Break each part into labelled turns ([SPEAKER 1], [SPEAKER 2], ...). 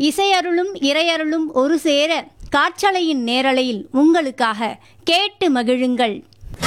[SPEAKER 1] இசையருளும் இறையருளும் ஒரு சேர காற்றலையின் நேரலையில் உங்களுக்காக கேட்டு மகிழுங்கள்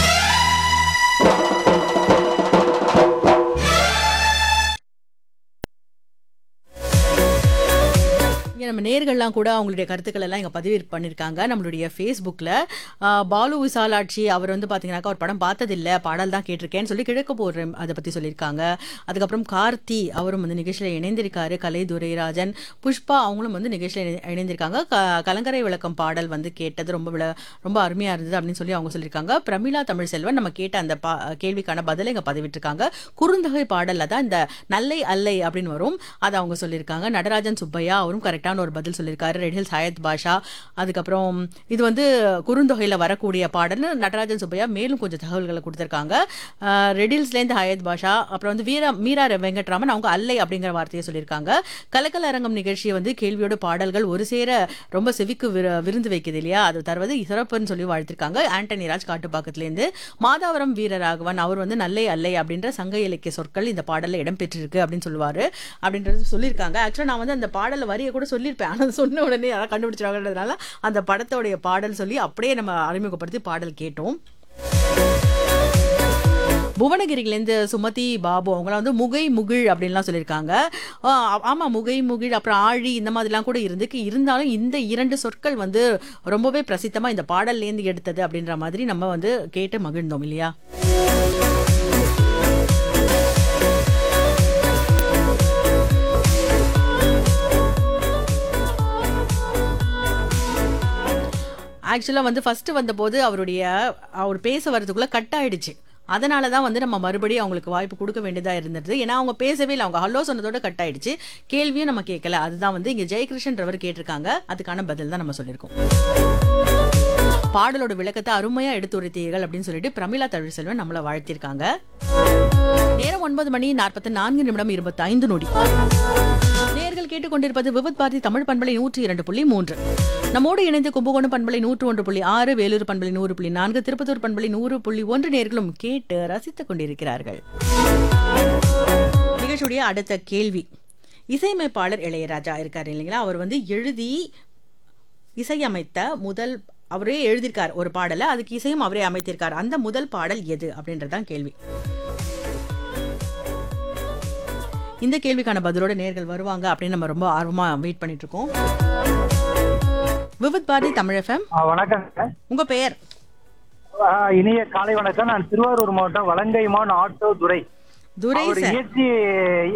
[SPEAKER 2] இங்கே நம்ம நேர்கள்லாம் கூட அவங்களுடைய கருத்துக்கள் எல்லாம் இங்கே பதிவு பண்ணியிருக்காங்க நம்மளுடைய ஃபேஸ்புக்கில் பாலு விசாலாட்சி அவர் வந்து பார்த்தீங்கன்னாக்கா ஒரு படம் பார்த்ததில்ல பாடல் தான் கேட்டிருக்கேன்னு சொல்லி கிழக்கு போடுற அதை பற்றி சொல்லியிருக்காங்க அதுக்கப்புறம் கார்த்தி அவரும் வந்து நிகழ்ச்சியில் இணைந்திருக்காரு கலை துரைராஜன் புஷ்பா அவங்களும் வந்து நிகழ்ச்சியில் இணை- இணைந்திருக்காங்க க கலங்கரை விளக்கம் பாடல் வந்து கேட்டது ரொம்ப விள ரொம்ப அருமையாக இருந்தது அப்படின்னு சொல்லி அவங்க சொல்லியிருக்காங்க பிரமிளா தமிழ் செல்வன் நம்ம கேட்ட அந்த பா கேள்விக்கான பதிலை இங்கே பதிவிட்டிருக்காங்க குறுந்தொகை பாடலில் தான் இந்த நல்லை அல்லை அப்படின்னு வரும் அதை அவங்க சொல்லியிருக்காங்க நடராஜன் சுப்பையா அவரும் கரெக்டான ஒரு பதில் சொல்லியிருக்காரு ரெட் ஹில்ஸ் ஹயத் பாஷா அதுக்கப்புறம் இது வந்து குறுந்தொகையில் வரக்கூடிய பாடல்னு நடராஜன் சுப்பையா மேலும் கொஞ்சம் தகவல்களை கொடுத்துருக்காங்க அஹ், ரெட் ஹில்ஸ்லேருந்து ஹயத் பாஷா அப்புறம் வந்து வீரா மீரா வெங்கட்ராமன் அவங்க அல்லை அப்படிங்கிற வார்த்தையை சொல்லியிருக்காங்க கலக்கல் அரங்கம் நிகழ்ச்சியை வந்து கேள்வியோட பாடல்கள் ஒரு சேர ரொம்ப செவிக்கு விரு- விருந்து வைக்குது இல்லையா அது தருவது சிறப்புன்னு சொல்லி வாழ்த்திருக்காங்க ஆண்டனி ராஜ் காட்டுப்பாக்கத்துலேருந்து மாதாவரம் வீரராகவன் அவர் வந்து நல்லை அல்லை அப்படின்ற சங்க இலக்கிய சொற்கள் இந்த பாடலில் இடம்பெற்றிருக்கு அப்படின்னு சொல்லுவார் அப்படின்றது சொல்லியிருக்காங்க ஆக்சுவலாக நான் வந்து அந்த பாடலை வரியை கூட சொல்லியிருப்பேன் ஆனால் சொன்ன உடனே யாராவது கண்டுபிடிச்சிருவாங்கன்றதுனால அந்த படத்தோடைய பாடல் சொல்லி அப்படியே நம்ம அறிமுகப்படுத்தி பாடல் கேட்டோம் புவனகிரியிலேருந்து சுமதி பாபு அவங்களாம் வந்து முகை முகிழ் அப்படின்லாம் சொல்லியிருக்காங்க ஆ, ஆமாம் முகை முகிழ் அப்புறம் ஆழி இந்த மாதிரிலாம் கூட இருந்துக்கு இருந்தாலும் இந்த இரண்டு சொற்கள் வந்து ரொம்பவே பிரசித்தமாக இந்த பாடல்லேருந்து எடுத்தது அப்படின்ற மாதிரி நம்ம வந்து கேட்டு மகிழ்ந்தோம் இல்லையா ஆக்சுவலாக வந்து ஃபர்ஸ்ட் வந்தபோது அவருடைய அவர் பேச வர்றதுக்குள்ளே கட் ஆயிடுச்சு அதனால தான் வந்து நம்ம மறுபடியும் அவங்களுக்கு வாய்ப்பு கொடுக்க வேண்டியதாக இருந்தது ஏன்னா அவங்க பேசவே இல்லை அவங்க ஹலோ சொன்னதோட கட் ஆயிடுச்சு கேள்வியும் நம்ம கேட்கல அதுதான் வந்து இங்கே ஜெயகிருஷ்ணன்றவர் கேட்டிருக்காங்க அதுக்கான பதில் தான் நம்ம சொல்லியிருக்கோம் பாடலோட விளக்கத்தை அருமையா எடுத்துரைத்தீர்கள் அப்படின்னு சொல்லிட்டு பிரமிளா தமிழ்செல்வன் நம்மளை வாழ்த்திருக்காங்க நேரம் ஒன்பது மணி நாற்பத்தி நான்கு நிமிடம் இருபத்தி ஐந்து நொடி நேர்கள் கேட்டுக்கொண்டிருப்பது விபத் பாரதி தமிழ் பண்பலை நூற்றி இரண்டு புள்ளி மூன்று நம்மோடு இணைந்து கும்பகோணம் பண்பலை நூற்று ஒன்று புள்ளி ஆறு வேலூர் பண்பலை நூறு புள்ளி நான்கு திருப்பத்தூர் பண்பலை நூறு புள்ளி ஒன்று நேர்களும் கேட்டு ரசித்துக் கொண்டிருக்கிறார்கள் நிகழ்ச்சியுடைய அடுத்த கேள்வி இசையமைப்பாளர் இளையராஜா இருக்காரு இல்லைங்களா அவர் வந்து எழுதி இசையமைத்த முதல் அவரே எழுதியிருக்கார் ஒரு பாடலை அதுக்கு இசையும் அவரே அமைத்திருக்கார் அந்த முதல் பாடல் எது அப்படின்றதான் கேள்வி இந்த கேள்விக்கான பதிலோட நேர்கள் வருவாங்க அப்படின்னு நம்ம ரொம்ப ஆர்வமா வெயிட் பண்ணிட்டு இருக்கோம் விவித் பாரதி தமிழ் எஃப்எம்
[SPEAKER 3] ஆ, வணக்கம் சார்.
[SPEAKER 2] உங்க பெயர்
[SPEAKER 3] ஆ, இனிய காலை வணக்கம் நான் திருவாரூர் மாவட்டம் வலங்கைமான் ஆட்டோ துரை
[SPEAKER 2] துரை
[SPEAKER 3] அவர்
[SPEAKER 2] சார்
[SPEAKER 3] இயற்றி